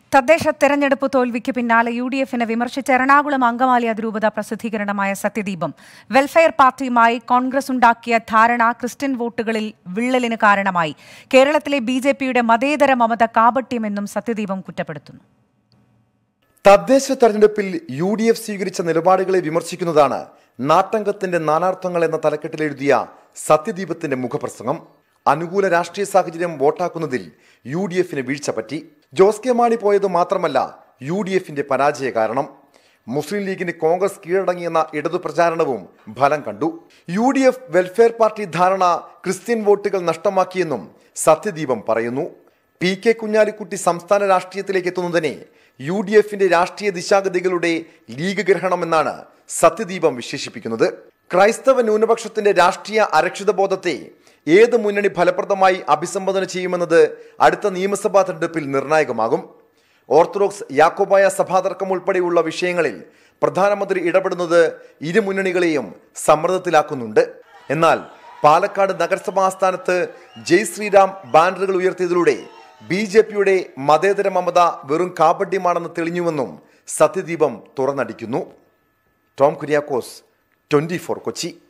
തദ്ദേശ തെരഞ്ഞെടുപ്പ് തോൽവിക്ക് പിന്നാലെ യു ഡി എഫിനെ വിമർശിച്ച എറണാകുളം അങ്കമാലി അതിരൂപത പ്രസിദ്ധീകരണമായ സത്യദീപം വെൽഫെയർ പാർട്ടിയുമായി കോൺഗ്രസ് ഉണ്ടാക്കിയ ധാരണ ക്രിസ്ത്യൻ വോട്ടുകളിൽ വിള്ളലിന് കാരണമായി കേരളത്തിലെ ബി ജെ പിയുടെ മതേതര മമത കാപട്യമെന്നും സത്യദീപം കുറ്റപ്പെടുത്തുന്നു തദ്ദേശ തെരഞ്ഞെടുപ്പിൽ യു ഡി എഫ് സ്വീകരിച്ച നിലപാടുകളെ വിമർശിക്കുന്നതാണ് നാട്ടംഗത്തിന്റെ നാനാർത്ഥങ്ങൾ എന്ന തലക്കെട്ടിൽ എഴുതിയ സത്യദീപത്തിന്റെ മുഖപ്രസംഗം അനുകൂല രാഷ്ട്രീയ സാഹചര്യം വോട്ടാക്കുന്നതിൽ യു ഡി എഫിന് വീഴ്ച പറ്റി ജോസ് കെ മാണി പോയത് മാത്രമല്ല യു ഡി എഫിന്റെ പരാജയ കാരണം മുസ്ലിം ലീഗിന് കോൺഗ്രസ് കീഴടങ്ങിയെന്ന ഇടതു പ്രചാരണവും ഫലം കണ്ടു U D F welfare party ധാരണ ക്രിസ്ത്യൻ വോട്ടുകൾ നഷ്ടമാക്കിയെന്നും സത്യദീപം പറയുന്നു പി കെ കുഞ്ഞാലിക്കുട്ടി സംസ്ഥാന രാഷ്ട്രീയത്തിലേക്ക് എത്തുന്നതിനെ യു ഡി എഫിന്റെ രാഷ്ട്രീയ ദിശാഗതികളുടെ ലീഗ് ഗ്രഹണമെന്നാണ് സത്യദീപം വിശേഷിപ്പിക്കുന്നത് ക്രൈസ്തവ ന്യൂനപക്ഷത്തിന്റെ രാഷ്ട്രീയ അരക്ഷിതബോധത്തെ ഏത് മുന്നണി ഫലപ്രദമായി അഭിസംബോധന ചെയ്യുമെന്നത് അടുത്ത നിയമസഭാ തെരഞ്ഞെടുപ്പിൽ നിർണായകമാകും ഓർത്തഡോക്സ് യാക്കോബായ സഭാതർക്കം ഉൾപ്പെടെയുള്ള വിഷയങ്ങളിൽ പ്രധാനമന്ത്രി ഇടപെടുന്നത് ഇരു മുന്നണികളെയും സമ്മർദ്ദത്തിലാക്കുന്നുണ്ട് എന്നാൽ പാലക്കാട് നഗരസഭാ ആസ്ഥാനത്ത് ജയ് ശ്രീറാം ബാനറുകൾ ഉയർത്തിയതിലൂടെ ബി ജെ പിയുടെ മതേതര മമത വെറും കാപട്യമാണെന്ന് തെളിഞ്ഞുവെന്നും സത്യദീപം തുറന്നടിക്കുന്നു Tom Kuriakose twenty four Kochi